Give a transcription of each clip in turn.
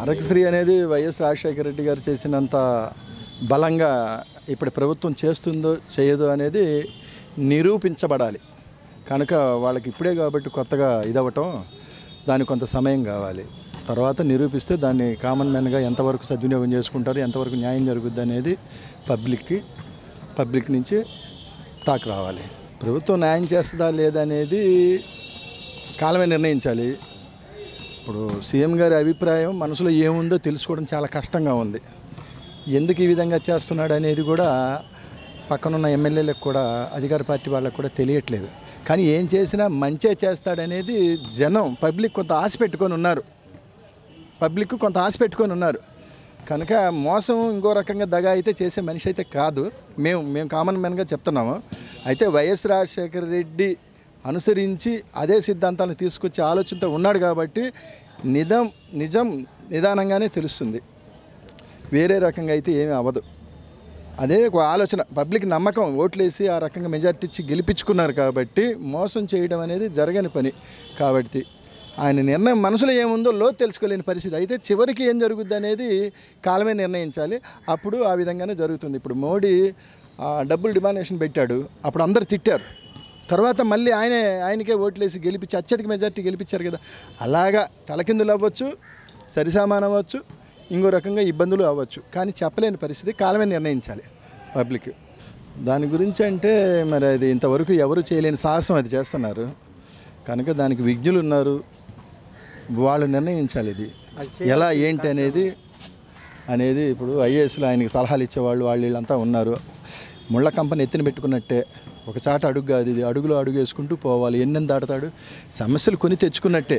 ఆరోగ్యశ్రీ అనేది వైఎస్ రాజశేఖర రెడ్డి గారు చేసినంత బలంగా ఇప్పుడు ప్రభుత్వం చేస్తుందో చేయదో అనేది నిరూపించబడాలి కనుక వాళ్ళకి ఇప్పుడే కాబట్టి కొత్తగా ఇదవ్వటం దానికి కొంత సమయం కావాలి తర్వాత నిరూపిస్తే దాన్ని కామన్ మ్యాన్గా ఎంతవరకు సద్వినియోగం చేసుకుంటారు ఎంతవరకు న్యాయం జరుగుద్ది అనేది పబ్లిక్కి పబ్లిక్ నుంచి టాక్ రావాలి ప్రభుత్వం న్యాయం చేస్తుందా లేదా అనేది కాలమే నిర్ణయించాలి ఇప్పుడు సీఎం గారి అభిప్రాయం మనసులో ఏముందో తెలుసుకోవడం చాలా కష్టంగా ఉంది ఎందుకు ఈ విధంగా చేస్తున్నాడు అనేది కూడా పక్కనున్న ఎమ్మెల్యేలకు కూడా అధికార పార్టీ వాళ్ళకు కూడా తెలియట్లేదు కానీ ఏం చేసినా మంచే చేస్తాడనేది జనం పబ్లిక్ కొంత ఆశ పెట్టుకొని ఉన్నారు పబ్లిక్ కొంత ఆశ పెట్టుకొని ఉన్నారు కనుక మోసం ఇంకో రకంగా దగా అయితే చేసే మనిషి అయితే కాదు మేము మేము కామన్ మ్యాన్గా చెప్తున్నాము అయితే వైఎస్ రాజశేఖర రెడ్డి అనుసరించి అదే సిద్ధాంతాలను తీసుకొచ్చే ఆలోచనతో ఉన్నాడు కాబట్టి నిజం నిజం నిదానంగానే తెలుస్తుంది వేరే రకంగా అయితే ఏమీ అవ్వదు అదే ఒక ఆలోచన పబ్లిక్ నమ్మకం ఓట్లేసి ఆ రకంగా మెజార్టీ ఇచ్చి గెలిపించుకున్నారు కాబట్టి మోసం చేయడం అనేది జరగని పని కాబట్టి ఆయన నిర్ణయం మనసులో ఏముందో లో తెలుసుకోలేని పరిస్థితి అయితే చివరికి ఏం జరుగుద్ది అనేది కాలమే నిర్ణయించాలి అప్పుడు ఆ విధంగానే జరుగుతుంది ఇప్పుడు మోడీ ఆ, డబ్బులు డిమానేషన్ పెట్టాడు అప్పుడు అందరు తిట్టారు తర్వాత మళ్ళీ ఆయనే ఆయనకే ఓట్లేసి గెలిపించి అత్యధిక మెజార్టీ గెలిపించారు కదా అలాగా తలకిందులు అవ్వచ్చు సరిసామానం అవ్వచ్చు ఇంకో రకంగా ఇబ్బందులు అవ్వచ్చు కానీ చెప్పలేని పరిస్థితి కాలమే నిర్ణయించాలి పబ్లిక్ దాని గురించి అంటే మరి అది ఇంతవరకు ఎవరు చేయలేని సాహసం అది చేస్తున్నారు కనుక దానికి విజ్ఞులు ఉన్నారు వాళ్ళు నిర్ణయించాలి ఇది ఎలా ఏంటి అనేది అనేది ఇప్పుడు ఐఏఎస్లో ఆయనకి సలహాలు ఇచ్చేవాళ్ళు వాళ్ళు వీళ్ళంతా ఉన్నారు ముళ్ళ కంపెనీ ఎత్తిన పెట్టుకున్నట్టే ఒక చాట అడుగు కాదు ఇది అడుగులో అడుగు వేసుకుంటూ పోవాలి ఎన్నెన్ని దాటుతాడు సమస్యలు కొని తెచ్చుకున్నట్టే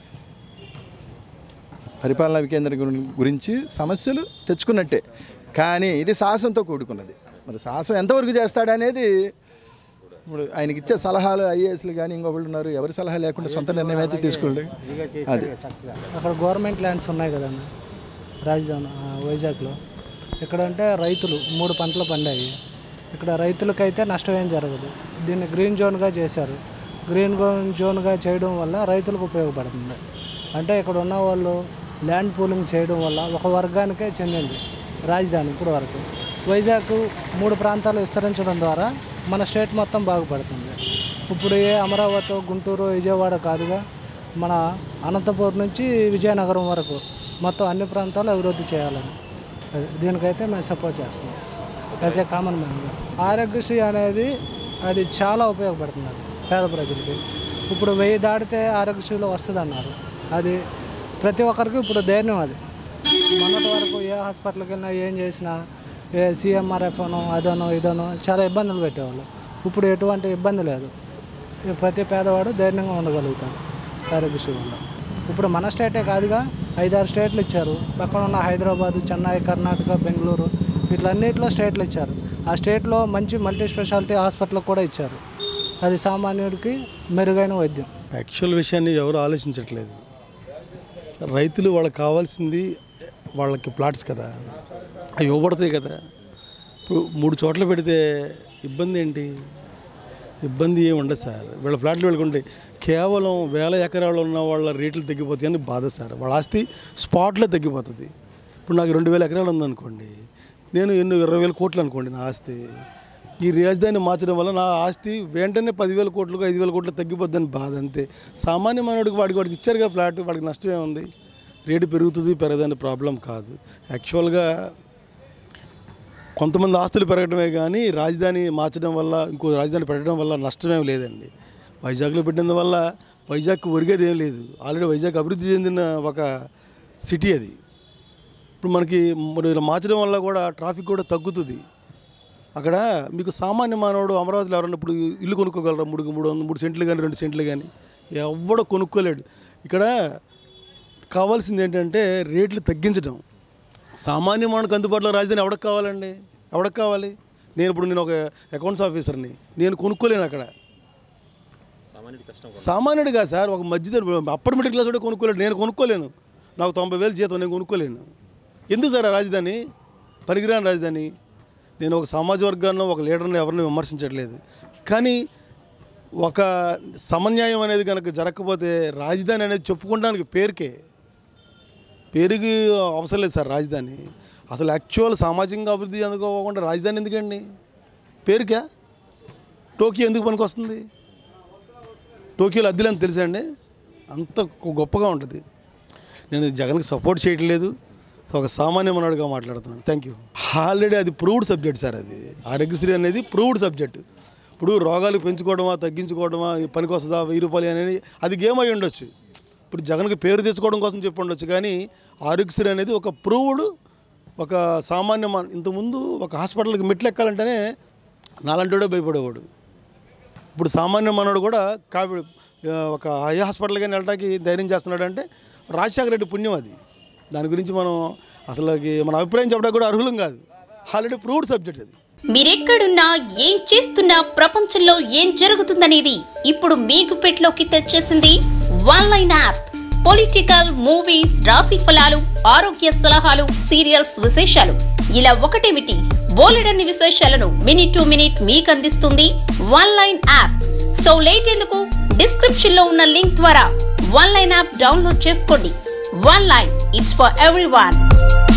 పరిపాలనా వికేంద్రం గురి- గురించి సమస్యలు తెచ్చుకున్నట్టే కానీ ఇది సాహసంతో కూడుకున్నది మరి సాహసం ఎంతవరకు చేస్తాడనేది ఇప్పుడు ఆయనకి ఇచ్చే సలహాలు ఐఏఎస్లు కానీ ఇంకొకళ్ళు ఉన్నారు ఎవరి సలహా లేకుండా సొంత నిర్ణయం అయితే తీసుకోండి అది అక్కడ గవర్నమెంట్ ల్యాండ్స్ ఉన్నాయి కదండి రాజధాని ఆ, వైజాగ్లో ఇక్కడ అంటే రైతులు మూడు పంటలు పండాయి ఇక్కడ రైతులకైతే నష్టం ఏం జరగదు దీన్ని గ్రీన్ జోన్గా చేశారు గ్రీన్ గో- జోన్గా చేయడం వల్ల రైతులకు ఉపయోగపడుతుంది అంటే ఇక్కడ ఉన్న వాళ్ళు ల్యాండ్ పూలింగ్ చేయడం వల్ల ఒక వర్గానికే చెందింది రాజధాని ఇప్పుడు వరకు వైజాగ్ మూడు ప్రాంతాలు విస్తరించడం ద్వారా మన స్టేట్ మొత్తం బాగుపడుతుంది ఇప్పుడు ఏ అమరావతి గుంటూరు విజయవాడ కాదుగా మన అనంతపూర్ నుంచి విజయనగరం వరకు మొత్తం అన్ని ప్రాంతాలు అభివృద్ధి చేయాలని అది దీనికైతే మేము సపోర్ట్ చేస్తున్నాం యాజ్ ఏ కామన్ మ్యాన్గా ఆరోగ్యశ్రీ అనేది అది చాలా ఉపయోగపడుతుంది అది పేద ప్రజలకి ఇప్పుడు వెయ్యి దాటితే ఆరోగ్యశ్రీలో వస్తుంది అన్నారు అది ప్రతి ఒక్కరికి ఇప్పుడు ధైర్యం అది మొన్నటి వరకు ఏ హాస్పిటల్కి వెళ్ళినా ఏం చేసినా ఏ సీఎంఆర్ఎఫ్ అనో అదనో ఇదనో చాలా ఇబ్బందులు పెట్టేవాళ్ళు ఇప్పుడు ఎటువంటి ఇబ్బంది లేదు ఈ ప్రతి పేదవాడు ధైర్యంగా ఉండగలుగుతాడు ఆరోగ్యశ్రీ వల్ల ఇప్పుడు మన స్టేటే కాదుగా ఐదారు స్టేట్లు ఇచ్చారు పక్కన ఉన్న హైదరాబాద్ చెన్నై కర్ణాటక బెంగళూరు వీటిలన్నిటిలో స్టేట్లు ఇచ్చారు ఆ స్టేట్లో మంచి మల్టీ స్పెషాలిటీ హాస్పిటల్ కూడా ఇచ్చారు అది సామాన్యుడికి మెరుగైన వైద్యం యాక్చువల్ విషయాన్ని ఎవరు ఆలోచించట్లేదు రైతులు వాళ్ళకి కావాల్సింది వాళ్ళకి ప్లాట్స్ కదా అవి ఇవ్వబడతాయి కదా ఇప్పుడు మూడు చోట్ల పెడితే ఇబ్బంది ఏంటి ఇబ్బంది ఏమి ఉండదు సార్ వీళ్ళ ఫ్లాట్లు వెళ్ళకుంటే కేవలం వేల ఎకరాలు ఉన్న వాళ్ళ రేట్లు తగ్గిపోతాయి అని బాధ సార్ వాళ్ళ ఆస్తి స్పాట్లో తగ్గిపోతుంది ఇప్పుడు నాకు రెండు వేల ఎకరాలు ఉందనుకోండి నేను ఎన్నో ఇరవై వేల కోట్లు అనుకోండి నా ఆస్తి ఈ రాజధాని మార్చడం వల్ల నా ఆస్తి వెంటనే పదివేల కోట్లకు ఐదు వేల కోట్లు తగ్గిపోద్దని బాధ అంతే సామాన్య మానవుడికి వాడికి వాడికి ఇచ్చారుగా ఫ్లాట్ వాడికి నష్టం ఏముంది రేటు పెరుగుతుంది పెరగదని ప్రాబ్లం కాదు యాక్చువల్గా కొంతమంది ఆస్తులు పెరగడమే కానీ రాజధాని మార్చడం వల్ల ఇంకో రాజధాని పెట్టడం వల్ల నష్టమేం లేదండి వైజాగ్లో పెట్టిన వల్ల వైజాగ్కి ఒరిగేది ఏం లేదు ఆల్రెడీ వైజాగ్ అభివృద్ధి చెందిన ఒక సిటీ అది ఇప్పుడు మనకి మరి ఇలా మార్చడం వల్ల కూడా ట్రాఫిక్ కూడా తగ్గుతుంది అక్కడ మీకు సామాన్య మానవుడు అమరావతిలో ఎవరన్నా ఇప్పుడు ఇల్లు కొనుక్కోగలరా మూడు మూడు వందలు మూడు సెంట్లు కానీ రెండు సెంట్లు కానీ ఎవడో కొనుక్కోలేడు ఇక్కడ కావాల్సింది ఏంటంటే రేట్లు తగ్గించడం సామాన్య మానవుడికి అందుబాటులో రాజధాని ఎవడకు కావాలండి ఎవడకు కావాలి నేను ఇప్పుడు నేను ఒక అకౌంట్స్ ఆఫీసర్ని నేను కొనుక్కోలేను అక్కడ సామాన్యుడిగా సార్ ఒక మధ్య అప్పర్ మిడిల్ క్లాస్ కూడా కొనుక్కోలేడు నేను కొనుక్కోలేను నాకు తొంభై వేలు జీతం నేను కొనుక్కోలేను ఎందుకు సార్ ఆ రాజధాని పనికిరాని రాజధాని నేను ఒక సమాజ వర్గాన్ని ఒక లీడర్ని ఎవరిని విమర్శించట్లేదు కానీ ఒక సమన్యాయం అనేది కనుక జరగకపోతే రాజధాని అనేది చెప్పుకోవడానికి పేరుకే పేరుకి అవసరం లేదు సార్ రాజధాని అసలు యాక్చువల్ సామాజికంగా అభివృద్ధి అందుకోకుండా రాజధాని ఎందుకండి పేరుకా టోకియో ఎందుకు పనికి వస్తుంది టోకియోలో అద్దెలు అని తెలుసా అండి అంత గొ- గొప్పగా ఉంటుంది నేను జగన్కి సపోర్ట్ చేయట్లేదు ఒక సామాన్య మనవాడిగా మాట్లాడుతున్నాను థ్యాంక్ యూ ఆల్రెడీ అది ప్రూవ్డ్ సబ్జెక్ట్ సార్ అది ఆరోగ్యశ్రీ అనేది ప్రూవ్డ్ సబ్జెక్ట్ ఇప్పుడు రోగాలు పెంచుకోవడమా తగ్గించుకోవడమా ఈ పనికి వస్తుందా వెయ్యి రూపాయలు అనేది అది గేమ్ అయి ఉండొచ్చు ఇప్పుడు జగన్కి పేరు తెచ్చుకోవడం కోసం చెప్పి ఉండొచ్చు కానీ ఆరోగ్యశ్రీ అనేది ఒక ప్రూవ్డ్ ఒక సామాన్య మన ఇంతకుముందు ఒక హాస్పిటల్కి మెట్లు ఎక్కాలంటేనే నాలంటోడే భయపడేవాడు ఇప్పుడు సామాన్య మనోడు కూడా కావి ఆ, ఒక హై హాస్పిటల్కి వెళ్ళడానికి ధైర్యం చేస్తున్నాడు అంటే రాజశేఖర రెడ్డి పుణ్యం అది దాని గురించి మనం అసలు మన అభిప్రాయం చెప్పడానికి కూడా అర్హులం కాదు ఆల్రెడీ ప్రూవ్డ్ సబ్జెక్ట్ అది మీరెక్కడున్నా ఏం చేస్తున్నా ప్రపంచంలో ఏం జరుగుతుందనేది ఇప్పుడు మీకు పెట్లోకి తెచ్చేసింది one line app political movies రాశి ఫలాలు ఆరోగ్య సలహాలు సీరియల్స్ విశేషాలు ఇలా ఒకటేమిటి బోలెడన్ని విశేషాలను మినిట్ టు మినిట్ మీకు అందిస్తుంది one line app so late ఎందుకు డిస్క్రిప్షన్ లో ఉన్న లింక్ ద్వారా వన్ లైన్ యాప్ డౌన్లోడ్ చేసుకోండి one line it's for every